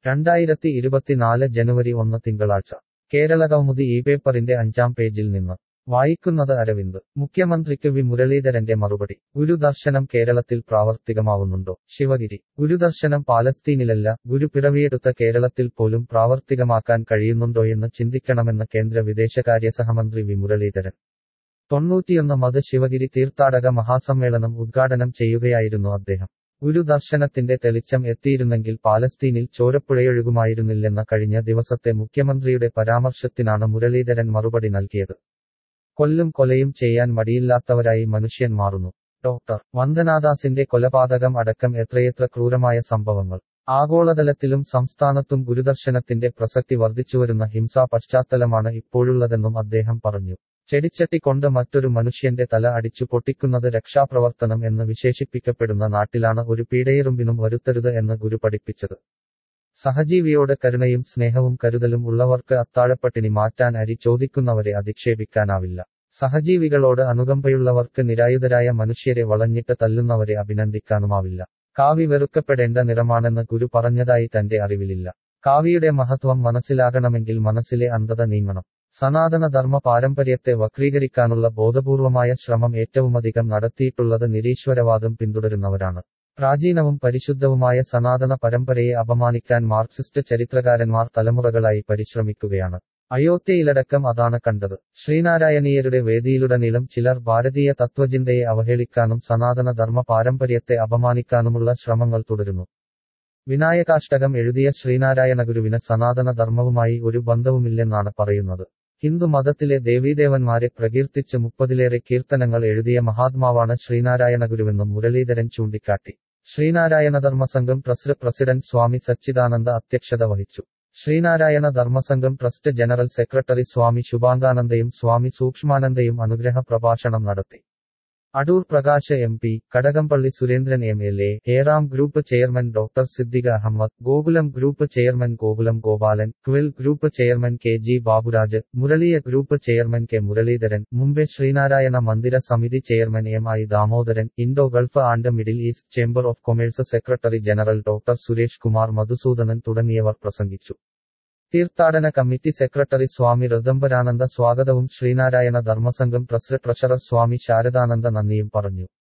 രണ്ടായിരത്തി ഇരുപത്തിനാല് ജനുവരി ഒന്ന് തിങ്കളാഴ്ച കേരള കൗമുദി ഈ പേപ്പറിന്റെ അഞ്ചാം പേജിൽ നിന്ന് വായിക്കുന്നത് അരവിന്ദ് മുഖ്യമന്ത്രിക്ക് വി മുരളീധരന്റെ മറുപടി ഗുരുദർശനം കേരളത്തിൽ പ്രാവർത്തികമാവുന്നുണ്ടോ ശിവഗിരി ഗുരുദർശനം പാലസ്തീനിലല്ല ഗുരു പിറവിയെടുത്ത കേരളത്തിൽ പോലും പ്രാവർത്തികമാക്കാൻ കഴിയുന്നുണ്ടോയെന്ന് ചിന്തിക്കണമെന്ന് കേന്ദ്ര വിദേശകാര്യ സഹമന്ത്രി വി മുരളീധരൻ തൊണ്ണൂറ്റിയൊന്ന് മത ശിവഗിരി തീർത്ഥാടക മഹാസമ്മേളനം ഉദ്ഘാടനം ചെയ്യുകയായിരുന്നു അദ്ദേഹം ഗുരുദർശനത്തിന്റെ തെളിച്ചം എത്തിയിരുന്നെങ്കിൽ പാലസ്തീനിൽ ചോരപ്പുഴയൊഴുകുമായിരുന്നില്ലെന്ന കഴിഞ്ഞ ദിവസത്തെ മുഖ്യമന്ത്രിയുടെ പരാമർശത്തിനാണ് മുരളീധരൻ മറുപടി നൽകിയത് കൊല്ലും കൊലയും ചെയ്യാൻ മടിയില്ലാത്തവരായി മനുഷ്യൻ മാറുന്നു ഡോക്ടർ വന്ദനാദാസിന്റെ കൊലപാതകം അടക്കം എത്രയെത്ര ക്രൂരമായ സംഭവങ്ങൾ ആഗോളതലത്തിലും സംസ്ഥാനത്തും ഗുരുദർശനത്തിന്റെ പ്രസക്തി വർദ്ധിച്ചുവരുന്ന ഹിംസാ പശ്ചാത്തലമാണ് ഇപ്പോഴുള്ളതെന്നും അദ്ദേഹം പറഞ്ഞു ചെടിച്ചട്ടി കൊണ്ട് മറ്റൊരു മനുഷ്യന്റെ തല അടിച്ചു പൊട്ടിക്കുന്നത് രക്ഷാപ്രവർത്തനം എന്ന് വിശേഷിപ്പിക്കപ്പെടുന്ന നാട്ടിലാണ് ഒരു പീഡയെറുമ്പിനും വരുത്തരുത് എന്ന് ഗുരു പഠിപ്പിച്ചത് സഹജീവിയോട് കരുണയും സ്നേഹവും കരുതലും ഉള്ളവർക്ക് അത്താഴപ്പട്ടിണി മാറ്റാൻ അരി ചോദിക്കുന്നവരെ അധിക്ഷേപിക്കാനാവില്ല സഹജീവികളോട് അനുകമ്പയുള്ളവർക്ക് നിരായുധരായ മനുഷ്യരെ വളഞ്ഞിട്ട് തല്ലുന്നവരെ അഭിനന്ദിക്കാനുമാവില്ല കാവി വെറുക്കപ്പെടേണ്ട നിറമാണെന്ന് ഗുരു പറഞ്ഞതായി തന്റെ അറിവിലില്ല കാവിയുടെ മഹത്വം മനസ്സിലാകണമെങ്കിൽ മനസ്സിലെ അന്ധത നീങ്ങണം സനാതന ധർമ്മ പാരമ്പര്യത്തെ വക്രീകരിക്കാനുള്ള ബോധപൂർവമായ ശ്രമം ഏറ്റവുമധികം നടത്തിയിട്ടുള്ളത് നിരീശ്വരവാദം പിന്തുടരുന്നവരാണ് പ്രാചീനവും പരിശുദ്ധവുമായ സനാതന പരമ്പരയെ അപമാനിക്കാൻ മാർക്സിസ്റ്റ് ചരിത്രകാരന്മാർ തലമുറകളായി പരിശ്രമിക്കുകയാണ് അയോധ്യയിലടക്കം അതാണ് കണ്ടത് ശ്രീനാരായണീയരുടെ വേദിയിലുടനീളം ചിലർ ഭാരതീയ തത്വചിന്തയെ അവഹേളിക്കാനും സനാതന ധർമ്മ പാരമ്പര്യത്തെ അപമാനിക്കാനുമുള്ള ശ്രമങ്ങൾ തുടരുന്നു വിനായകാഷ്ടകം എഴുതിയ ശ്രീനാരായണഗുരുവിന് സനാതന ധർമ്മവുമായി ഒരു ബന്ധവുമില്ലെന്നാണ് പറയുന്നത് ഹിന്ദു മതത്തിലെ ദേവീദേവന്മാരെ പ്രകീർത്തിച്ച് മുപ്പതിലേറെ കീർത്തനങ്ങൾ എഴുതിയ മഹാത്മാവാണ് ശ്രീനാരായണഗുരുവെന്നും മുരളീധരൻ ചൂണ്ടിക്കാട്ടി ശ്രീനാരായണ ധർമ്മസംഘം ട്രസ്റ്റ് പ്രസിഡന്റ് സ്വാമി സച്ചിദാനന്ദ അധ്യക്ഷത വഹിച്ചു Sreenarayana Dharmasangham trust general secretary Swami ശുഭാംഗാനന്ദയും സ്വാമി സൂക്ഷ്മാനന്ദയും അനുഗ്രഹ പ്രഭാഷണം നടത്തി Adoor Prakash M P Kadakampally Surendran M L A Eram group chairman doctor Siddique Ahmed Gokulam group chairman Gokulam Gopalan Quill group chairman K G Baburaj Muraliya group chairman K Muraleedharan Mumbai Sreenarayana Mandira Samithi chairman M I Damodaran Indo Gulf and Middle East chamber of commerce secretary general doctor Suresh Kumar Madhusudanan തുടങ്ങിയവർ പ്രസംഗിച്ചു തീർത്ഥാടന committee secretary Swami Rithambharananda സ്വാഗതവും Sreenarayana Dharmasangham trust treasurer Swami Saradananda നന്ദിയും പറഞ്ഞു